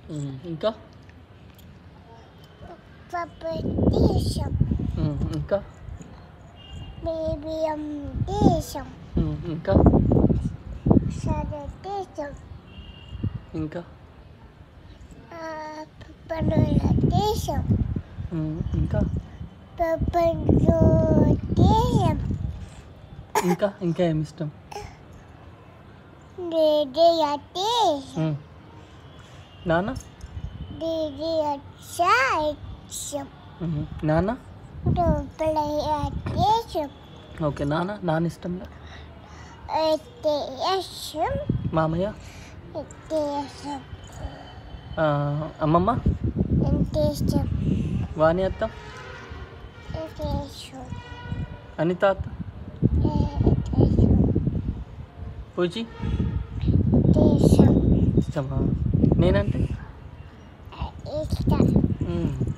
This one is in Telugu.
ఉమ్, ఇంకా పప్పు దేశం ఉమ్, ఇంకా బియ్యం దేశం ఉమ్, ఇంకా సరే దేశం ఇంకా పప్పుల దేశం ఉమ్, ఇంకా పప్పులు దేశం ఇంకా ఇంకా ఏమి ఇష్టం దేశం దేశం ఉమ్. నాన్న దేశం ఉమ్, నాన్న పప్పుల దేశం ఓకే నాన్న నాన్న ఇష్టంలో దేశం మామయ్య దేశం ఆ, అమ్మమ్మ దేశం వాణి అత్త దేశం అనిత అత్త పూజీ దేశం ఇష్టమా నేనంటే ఇష్టం ఉమ్.